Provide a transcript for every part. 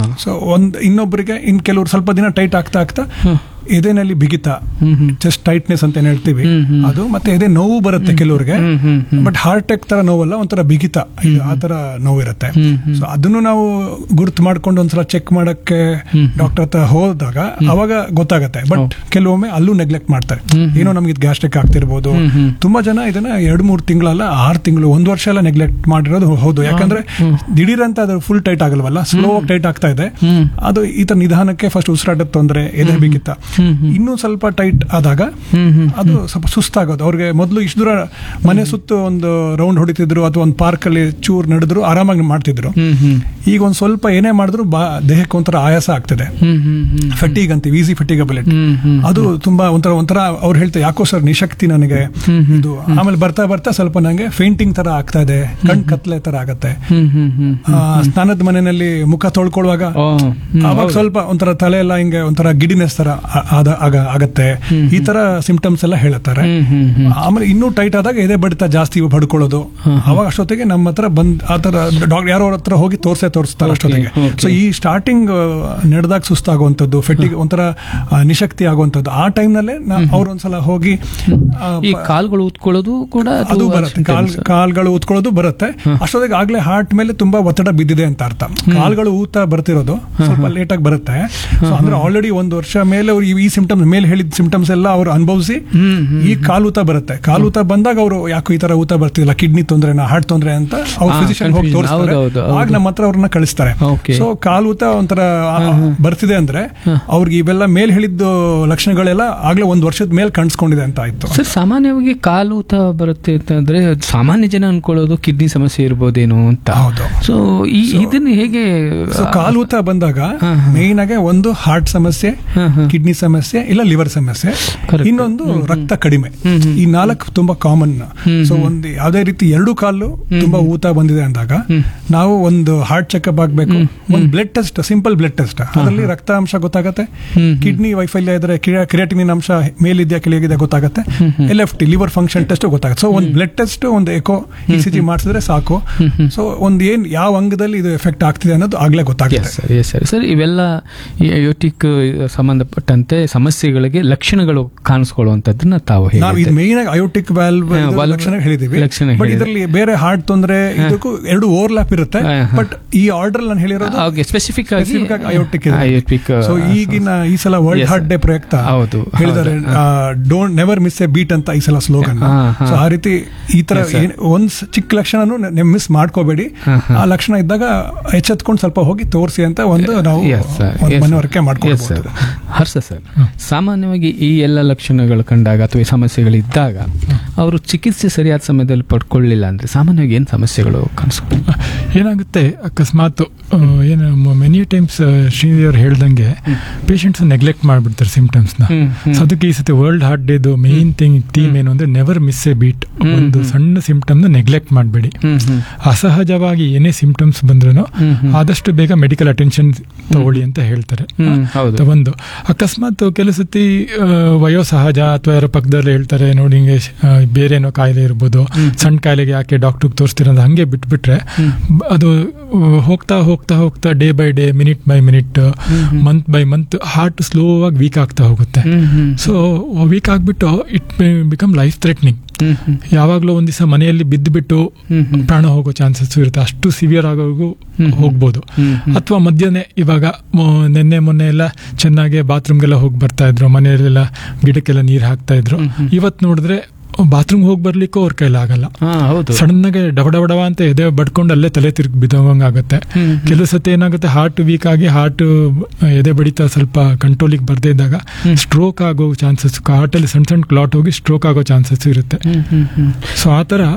So ಒಂದ್ ಇನ್ನೊಬ್ಬರಿಗೆ ಇನ್ ಕೆಲವ್ರು ಸ್ವಲ್ಪ ದಿನ ಟೈಟ್ ಆಗ್ತಾ ಆಗ್ತಾ ಎದೆನಲ್ಲಿ ಬಿಗಿತ ಹ್ಮ್ ಹ್ಮ್ ಚೆಸ್ಟ್ ಟೈಟ್ನೆಸ್ ಅಂತ ಏನ್ ಹೇಳ್ತೀವಿ ಹ್ಮ್, ಹ್ಮ್. ಅದು ಮತ್ತೆ ಎದೆ ನೋವು ಬರುತ್ತೆ ಕೆಲವ್ರಿಗೆ ಹ್ಮ್, ಹ್ಮ್, ಹ್ಮ್. ಬಟ್ ಹಾರ್ಟ್ ಅಟ್ಯಾಕ್ ತರ ನೋವಲ್ಲ ಒಂಥರ ಬಿಗಿತ ಇದು ಆ ತರ ನೋವು ಇರುತ್ತೆ ಹ್ಮ್, ಹ್ಮ್. ಸೊ ಅದನ್ನು ನಾವು ಗುರುತು ಮಾಡ್ಕೊಂಡು ಒಂದ್ಸಲ ಚೆಕ್ ಮಾಡಕ್ಕೆ ಹ್ಮ್. ಡಾಕ್ಟರ್ ಹತ್ರ ಹೋದಾಗ ಅವಾಗ ಗೊತ್ತಾಗತ್ತೆ ಬಟ್ ಕೆಲವೊಮ್ಮೆ ಅಲ್ಲೂ ನೆಗ್ಲೆಕ್ಟ್ ಮಾಡ್ತಾರೆ ಹ್ಮ್, ಏನೋ ನಮ್ಗೆ ಇದು ಗ್ಯಾಸ್ಟ್ರಿಕ್ ಆಗ್ತಿರ್ಬೋದು ಹ್ಮ್, ಹ್ಮ್. ತುಂಬಾ ಜನ ಇದನ್ನ ಎರಡು ಮೂರು ತಿಂಗಳಲ್ಲ ಆರು ತಿಂಗಳು ಒಂದು ವರ್ಷ ಎಲ್ಲ ನೆಗ್ಲೆಕ್ಟ್ ಮಾಡಿರೋದು ಹೌದು ಯಾಕಂದ್ರೆ ದಿಢೀರ್ ಅಂತ ಅದು ಫುಲ್ ಟೈಟ್ ಆಗಲ್ವಲ್ಲ ಸ್ಲೋ ಆಗಿ ಟೈಟ್ ಆಗ್ತಾ ಇದೆ ಹ್ಮ್. ಅದು ಈ ತರ ನಿಧಾನಕ್ಕೆ ಫಸ್ಟ್ ಉಸಿರಾಟದ ತೊಂದರೆ ಎದೆ ಬಿಗಿತ ಹ್ಮ್, ಹ್ಮ್. ಇನ್ನೂ ಸ್ವಲ್ಪ ಟೈಟ್ ಆದಾಗ ಹ್ಮ್, ಹ್ಮ್. ಅದು ಸ್ವಲ್ಪ ಸುಸ್ತಾಗೋದು ಅವ್ರಿಗೆ ಮೊದಲು ಇಷ್ಟು ದೂರ ಮನೆ ಸುತ್ತು ಒಂದು ರೌಂಡ್ ಹೊಡಿತಿದ್ರು ಅಥವಾ ಒಂದು ಪಾರ್ಕ್ ಅಲ್ಲಿ ಚೂರ್ ನಡೆದ್ರು ಆರಾಮಾಗಿ ಮಾಡ್ತಿದ್ರು ಹ್ಮ್ ಹ್ಮ್ ಈಗ ಒಂದ್ ಸ್ವಲ್ಪ ಏನೇ ಮಾಡಿದ್ರು ಬಾ ದೇಹಕ್ಕೆ ಒಂಥರ ಆಯಾಸ ಆಗ್ತಿದೆ ಹ್ಮ್ ಹ್ಮ್ ಹ್ಮ್ ಫಟಿಗ್ ಅಂತೀವಿ ಈಸಿ ಫಟಿಗಬಿಲಿಟಿ ಹ್ಮ್, ಹ್ಮ್. ಅದು ತುಂಬಾ ಒಂಥರ ಒಂಥರ ಅವ್ರು ಹೇಳ್ತಾರೆ ಯಾಕೋ ಸರ್ ನಿಶಕ್ತಿ ನನಗೆ ಹ್ಮ್, ಹ್ಮ್. ಇದು ಆಮೇಲೆ ಬರ್ತಾ ಬರ್ತಾ ಸ್ವಲ್ಪ ನಂಗೆ ಫೇಂಟಿಂಗ್ ತರ ಆಗ್ತಾ ಇದೆ ಕಣ್ ಕತ್ಲೆ ತರ ಆಗತ್ತೆ ಹ್ಮ್ ಹ್ಮ್ ಹ್ಮ್ ಆ, ಸ್ನಾನದ ಮನೆಯಲ್ಲಿ ಮುಖ ತೊಳ್ಕೊಳ್ಳುವಾಗ ಓ, ಹ್ಮ್, ಅವಾಗ ಹೌದು. ಸ್ವಲ್ಪ ಒಂಥರ ತಲೆ ಎಲ್ಲ ಹಿಂಗೆ ಒಂಥರ ಗಿಡಿನೆಸ್ ತರ ಆ- ಆದ- ಆಗ- ಆಗತ್ತೆ ಈ ತರ ಸಿಂಪ್ಟಮ್ಸ್ ಎಲ್ಲ ಹೇಳುತ್ತಾರೆ ಹ್ಮ್ ಹ್ಮ್ ಹ್ಮ್ ಆಮೇಲೆ ಇನ್ನೂ ಟೈಟ್ ಆದಾಗ ಎದೆ ಬಡಿತ ಜಾಸ್ತಿ ಪಡ್ಕೊಳ್ಳೋದು ಅವಾಗ ಅಷ್ಟೊತ್ತಿಗೆ ನಮ್ಮ ಹತ್ರ ಬಂದ್ ಆ ತರ ಡಾಕ್ಟರ್ ಯಾರೋ ಅವ್ರ ಹತ್ರ ಹೋಗಿ ತೋರ್ಸೇ ತೋರಿಸ್ತಾರೆ ಅಷ್ಟೊತ್ತಿಗೆ okay. ಸೊ ಈ ಸ್ಟಾರ್ಟಿಂಗ್ ನಡೆದಾಗ ಸುಸ್ತಾಗುವಂಥದ್ದು ಫೆಟ್ಟಿಗೆ ಒಂಥರ ಆ, ನಿಶಕ್ತಿ ಆಗುವಂಥದ್ದು ಆ ಟೈಮ್ನಲ್ಲೇ ಅವ್ರು ಒಂದ್ಸಲ ಹೋಗಿ ಆ, ಈ ಕಾಲ್ಗಳು ಉತ್ಕೊಳ್ಳೋದು ಕೂಡ ಅದು ಬರುತ್ತೆ ಕಾಲ್ ಕಾಲ್ಗಳು ಉತ್ಕೊಳ್ಳೋದು ಬರುತ್ತೆ ಅಷ್ಟೊತ್ತಿಗೆ ಆಗ್ಲೇ ಹಾರ್ಟ್ ಮೇಲೆ ತುಂಬಾ ಒತ್ತಡ ಬಿದ್ದಿದೆ ಅಂತ ಅರ್ಥ ಕಾಲ್ಗಳು ಊತ ಬರ್ತಿರೋದು ಸ್ವಲ್ಪ ಲೇಟ್ ಆಗಿ ಬರುತ್ತೆ ಸೊ ಅಂದ್ರೆ ಆಲ್ರೆಡಿ ಒಂದು ವರ್ಷ ಮೇಲೆ ಅವ್ರು ಈ ಸಿಂಪ್ಟಮ್ಸ್ ಮೇಲೆ ಹೇಳಿದ ಸಿಂಪ್ಟಮ್ಸ್ ಎಲ್ಲ ಅವ್ರು ಅನುಭವಿಸಿ ಹ್ಮ್ ಹ್ಮ್ ಈ ಕಾಲ್ ಊತ ಬರುತ್ತೆ ಕಾಲ್ ಊತ ಬಂದಾಗ ಅವರು ಯಾಕೋ ಈ ತರ ಊತ ಬರ್ತಿಲ್ಲ ಕಿಡ್ನಿ ತೊಂದ್ರೆನ ಹಾರ್ಟ್ ತೊಂದ್ರೆ ಅಂತ ಅವ್ರ ಹಾ, ಫಿಸಿಷಿಯನ್ ಹೋಗಿ confusion. ತೋರಿಸ್ತಾರೆ ಹೌದು, ಹೌದು, ಆಗ ನಮ್ಮ ಹತ್ರ ಅವ್ರನ್ನ ಕಳಿಸ್ತಾರೆ Okay. ಸೊ ಕಾಲ್ ಊತ ಒಂಥರ ಆ, ಬರ್ತಿದೆ ಅಂದ್ರೆ ಅವ್ರಿಗೆ ಇವೆಲ್ಲ ಮೇಲ್ ಹೇಳಿದ್ದು ಲಕ್ಷಣಗಳೆಲ್ಲ ಆಗ್ಲೇ ಒಂದ್ ವರ್ಷದ ಮೇಲೆ ಕಾಣಿಸ್ಕೊಂಡಿದೆ ಅಂತ ಆಯ್ತು ಸರ್ ಸಾಮಾನ್ಯವಾಗಿ ಕಾಲು ಊತ ಬರುತ್ತೆ ಅಂತಂದ್ರೆ ಸಾಮಾನ್ಯ ಜನ ಅನ್ಕೊಳ್ಳೋದು ಕಿಡ್ನಿ ಸಮಸ್ಯೆ ಇರ್ಬೋದೇನೋ ಅಂತ ಹೌದು. ಸೊ ಈ ಇದನ್ನ ಹೇಗೆ ಸೊ ಕಾಲು ಊತ ಬಂದಾಗ ಹಾ, ಹಾ. ಮೇನ್ ಆಗಿ ಒಂದು ಹಾರ್ಟ್ ಸಮಸ್ಯೆ ಹಾ, ಹಾ. ಕಿಡ್ನಿ ಸಮಸ್ಯೆ ಇಲ್ಲ ಲಿವರ್ ಸಮಸ್ಯೆ Correct. ಇನ್ನೊಂದು ರಕ್ತ ಕಡಿಮೆ ಹ್ಮ್, ಹ್ಮ್. ಈ ನಾಲ್ಕು ತುಂಬಾ ಕಾಮನ್ ಹ್ಮ್, ಸೊ ಒಂದು ಯಾವ್ದೇ ರೀತಿ ಎರಡು ಕಾಲು ತುಂಬಾ ಊತ ಬಂದಿದೆ ಅಂದಾಗ ನಾವು ಒಂದು ಹಾರ್ಟ್ ಚೆಕ್ಅಪ್ ಆಗ್ಬೇಕು ಒಂದು blood test simple blood test ಅದರಲ್ಲಿ ರಕ್ತಾಂಶ ಗೊತ್ತಾಗತ್ತೆ ಹ್ಮ್, ಕಿಡ್ನಿ ವೈಫಲ್ಯ ಇದ್ರೆ ಕ್ರಿಯಾಟಿನಿನ್ ಅಂಶ ಮೇಲಿದ್ಯಾ ಕೆಳಗಿದ್ಯಾ ಗೊತ್ತಾಗತ್ತೆ L F T liver function test ಗೊತ್ತಾಗುತ್ತೆ ಸೊ ಒಂದು ಬ್ಲಡ್ ಟೆಸ್ಟ್ ಒಂದು ಎಕೋ ಇ ಸಿ ಜಿ ಮಾಡಿಸಿದ್ರೆ ಸಾಕು ಸೊ ಒಂದು ಏನ್ ಯಾವ ಅಂಗದಲ್ಲಿ ಇದು ಎಫೆಕ್ಟ್ ಆಗ್ತಿದೆ ಅನ್ನೋದು ಆಗ್ಲೇ ಗೊತ್ತಾಗುತ್ತೆ yes sir yes sir sir ಇವೆಲ್ಲ ಈ ಅಯೋಟಿಕ್ ಸಂಬಂಧಪಟ್ಟಂತೆ ಸಮಸ್ಯೆಗಳಿಗೆ ಲಕ್ಷಣಗಳು ಕಾಣಿಸ್ಕೊಳ್ಳುವಂಥದ್ದನ್ನ ತಾವು ಹೇಗೆ ನಾವು ಇದು ಮೇನ್ ಆಗಿ ಅಯೋಟಿಕ್ ವ್ಯಾಲ್ವ್ ಹಾ, valve ಲಕ್ಷಣ ಹೇಳಿದೀವಿ ಲಕ್ಷಣ ಬಟ್ ಹೇಳಿದೆ. ಇದರಲ್ಲಿ ಬೇರೆ ಹಾರ್ಟ್ ತೊಂದ್ರೆ ಇದಕ್ಕೂ ಎರಡು ಓವರ್ಲ್ಯಾಪ್ ಇರುತ್ತೆ ಹಾ, ಹಾ. ಬಟ್ ಈ ಆರ್ಡರ್ ನಾನು ಹೇಳಿರೋದು ಸ್ಪೆಸಿಫಿಕ್ ಆಗಿ specific ಆಗಿ ಅಯೋಟಿಕ್ ಇದೆ ಅಯೋಟಿಕ್ ಸೊ ಈಗಿನ ಈ ಸಲ ವರ್ಲ್ಡ್ Yes, ಹಾರ್ಟ್ ಡೇ ಪ್ರಯುಕ್ತ ಹೌದು, ಹೇಳಿದ್ದಾರೆ don't never miss a beat ಅಂತ ಈ ಸಲ ಸ್ಲೋಗನ್ ಹಾ, ಹಾ. ಸೊ ಆ ರೀತಿ ಈ ತರ Yes, sir. ಏನ್- ಒಂದ್ ಸ- ಚಿಕ್ಕ ಲಕ್ಷಣನು ಮಿಸ್ ಮಾಡ್ಕೋಬೇಡಿ ಹಾ, ಹಾ. ಆ ಲಕ್ಷಣ ಇದ್ದಾಗ ಎಚ್ಚೆತ್ಕೊಂಡು ಸ್ವಲ್ಪ ಹೋಗಿ ತೋರಿಸಿ ಅಂತ ಒಂದು ನಾವು Yes, sir. ಒಂದು Yes, ಮನವರಿಕೆ sir. Yes, ಮಾಡ್ಕೊಳ್ಬಹುದು sir. ಹರ್ಷ ಸರ್ ಸಾಮಾನ್ಯವಾಗಿ ಈ ಎಲ್ಲ ಲಕ್ಷಣಗಳು ಕಂಡಾಗ ಅಥವಾ ಈ ಸಮಸ್ಯೆಗಳಿದ್ದಾಗ ಅವರು ಚಿಕಿತ್ಸೆ ಸರಿಯಾದ ಸಮಯದಲ್ಲಿ ಪಡ್ಕೊಳ್ಳಿಲ್ಲ ಅಂದ್ರೆ ಸಾಮಾನ್ಯವಾಗಿ ಏನು ಸಮಸ್ಯೆಗಳು ಕಾಣಿಸ್ಕೊಳ್ಳಿ ಏನಾಗುತ್ತೆ ಅಕಸ್ಮಾತ್ ಆ, ಏನು ಮೆನಿ ಟೈಮ್ಸ್ ಶ್ರೀದೇವ್ರು ಹೇಳ್ದಂಗೆ ಪೇಷಂಟ್ಸ್ ನೆಗ್ಲೆಕ್ಟ್ ಮಾಡ್ಬಿಡ್ತಾರೆ ಸಿಂಪ್ಟಮ್ಸ್ನ ಹ್ಮ್, ಹ್ಮ್. ಸೊ ಅದಕ್ಕೆ ಈ ಸತಿ ವರ್ಲ್ಡ್ ಹಾರ್ಟ್ ಡೇದು ಮೇನ್ ಥಿಂಗ್ ಥೀಮ್ ಏನು ಅಂದ್ರೆ ನೆವರ್ ಮಿಸ್ ಎ ಬೀಟ್ ಒಂದು ಸಣ್ಣ ಸಿಂಪ್ಟಮ್ನ ನೆಗ್ಲೆಕ್ಟ್ ಮಾಡಬೇಡಿ ಹ್ಮ್ ಹ್ಮ್ ಅಸಹಜವಾಗಿ ಏನೇ ಸಿಂಪ್ಟಮ್ಸ್ ಬಂದ್ರೂ ಹ್ಮ್, ಹ್ಮ್. ಆದಷ್ಟು ಬೇಗ ಮೆಡಿಕಲ್ ಅಟೆನ್ಷನ್ ತಗೊಳ್ಳಿ ಅಂತ ಹೇಳ್ತಾರೆ ಹ್ಮ್, ಹೌದು. ಅದು ಒಂದು ಅಕಸ್ಮಾತ್ ಕೆಲವು ಸತಿ ಆ, ವಯೋಸಹಜ ಅಥವಾ ಯಾರೋ ಪಕ್ಕದಲ್ಲಿ ಹೇಳ್ತಾರೆ ನೋಡಿ ಹಿಂಗೆ ಆ, ಬೇರೆ ಏನೋ ಕಾಯಿಲೆ ಇರ್ಬೋದು ಸಣ್ಣ ಕಾಯಿಲೆಗೆ ಯಾಕೆ ಡಾಕ್ಟ್ರಿಗೆ ತೋರಿಸ್ತೀರ ಹಂಗೆ ಬಿಟ್ಬಿಟ್ರೆ ಬ- ಅದು ಆ, ಹೋಗ್ತಾ ಹೋಗ್ತಾ ಹೋಗ್ತಾ day by day minute by minute month by month heart slow ಆಗಿ ವೀಕ್ ಆಗ್ತಾ ಹೋಗುತ್ತೆ ಹ್ಮ್ ಹ್ಮ್ ಸೊ ವೀಕ್ ಆಗ್ಬಿಟ್ಟು ಇಟ್ ಬಿಕಮ್ ಲೈಫ್ ಥ್ರೆಟ್ನಿಂಗ್ ಹ್ಮ್ ಹ್ಮ್ ಯಾವಾಗಲೂ ಒಂದ್ ದಿವಸ ಮನೆಯಲ್ಲಿ ಬಿದ್ದುಬಿಟ್ಟು ಹ್ಮ್ ಹ್ಮ್. ಪ್ರಾಣ ಹೋಗೋ ಚಾನ್ಸಸ್ ಇರುತ್ತೆ ಅಷ್ಟು ಸಿವಿಯರ್ ಆಗೋವರೆಗೂ ಹ್ಮ್. ಹೋಗ್ಬೋದು ಹ್ಮ್ ಹ್ಮ್. ಅಥವಾ ಮಧ್ಯಾಹ್ನ ಇವಾಗ ಮ- ನಿನ್ನೆ ಮೊನ್ನೆ ಎಲ್ಲ ಚೆನ್ನಾಗಿ ಬಾತ್ರೂಮ್ಗೆಲ್ಲ ಹೋಗಿ ಬರ್ತಾ ಇದ್ರು ಮನೆಯಲ್ಲೆಲ್ಲ ಗಿಡಕ್ಕೆಲ್ಲ ನೀರು ಹಾಕ್ತಾ ಇದ್ರು ಇವತ್ತು ನೋಡಿದ್ರೆ ಬಾತ್ರೂಮ್ ಹೋಗಿ ಬರ್ಲಿಕ್ಕೂ ಅವ್ರ ಕೈಲಾಗಲ್ಲ ಹಾ ಹೌದು ಸಡನ್ ಆಗಿ ಡಬ ಡಬ ಡಬ ಅಂತ ಎದೆ ಬಡ್ಕೊಂಡು ಅಲ್ಲೇ ತಲೆ ತಿರುಗಿ ಬಿದ್ದೋಗಂಗಾಗುತ್ತೆ ಹ್ಮ್, ಹ್ಮ್. ಕೆಲವು ಸತಿ ಏನಾಗುತ್ತೆ ಹಾರ್ಟ್ ವೀಕ್ ಆಗಿ ಹಾರ್ಟ್ ಎದೆ ಬಡಿತ ಸ್ವಲ್ಪ ಕಂಟ್ರೋಲಿಗೆ ಬರ್ದೇ ಇದ್ದಾಗ ಸ್ಟ್ರೋಕ್ ಆಗೋ ಚಾನ್ಸಸ್ ಹಾರ್ಟಲ್ಲಿ ಸಣ್ಣ ಸಣ್ಣ ಕ್ಲಾಟ್ ಹೋಗಿ ಸ್ಟ್ರೋಕ್ ಆಗೋ ಚಾನ್ಸಸ್ ಇರುತ್ತೆ ಹ್ಮ್ ಹ್ಮ್ ಹ್ಮ್ ಸೊ ಆ ಥರ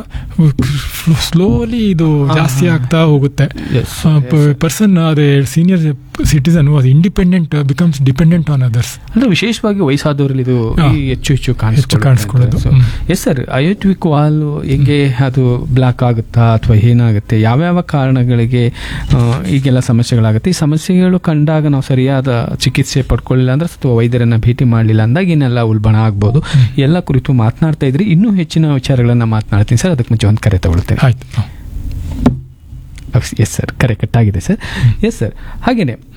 ಸ್ಲೋಲಿ ಇದು ಜಾಸ್ತಿ ಆಗ್ತಾ ಹೋಗುತ್ತೆ Yes, ಪರ್ಸನ್ ಅದೇ senior citizen was independent becomes dependent on others ಅಂದ್ರೆ ವಿಶೇಷವಾಗಿ ವಯಸ್ಸಾದವರಲ್ಲಿ ಇದು ಹಾ. ಈ ಹೆಚ್ಚು ಹೆಚ್ಚು ಹೆಚ್ಚು ಕಾಣಿಸ್ಕೊಳ್ಳೋದು. ಹ್ಮ್. ಎಸ್ ಸರ್ ಅಯೋಟ್ವಿಕ್ ವಾಲ್ ಹೆಂಗೆ ಅದು ಬ್ಲಾಕ್ ಆಗುತ್ತಾ ಅಥವಾ ಏನಾಗುತ್ತೆ ಯಾವ್ಯಾವ ಕಾರಣಗಳಿಗೆ ಆ, ಈಗೆಲ್ಲ ಸಮಸ್ಯೆಗಳಾಗುತ್ತೆ ಈ ಸಮಸ್ಯೆಗಳು ಕಂಡಾಗ ನಾವು ಸರಿಯಾದ ಚಿಕಿತ್ಸೆ ಪಡ್ಕೊಳ್ಳಿಲ್ಲ ಅಂದ್ರೆ ಅಥವಾ ವೈದ್ಯರನ್ನ ಭೇಟಿ ಮಾಡಲಿಲ್ಲ ಅಂದಾಗ ಇನ್ನೆಲ್ಲ ಉಲ್ಬಣ ಆಗ್ಬೋದು ಎಲ್ಲ ಕುರಿತು ಮಾತನಾಡ್ತಾ ಇದ್ರಿ ಇನ್ನೂ ಹೆಚ್ಚಿನ ವಿಚಾರಗಳನ್ನ ಮಾತನಾಡ್ತೀನಿ ಸರ್ ಅದಕ್ಕೆ ಮುಂಚೆ ಒಂದು ಕರೆ ತಗೊಳ್ತೇವೆ ಆಯ್ತು ಎಸ್ ಸರ್ ಕರೆ ಕಟ್ಟಾಗಿದೆ ಸರ್ ಎಸ್ ಸರ್ ಹಾಗೇನೆ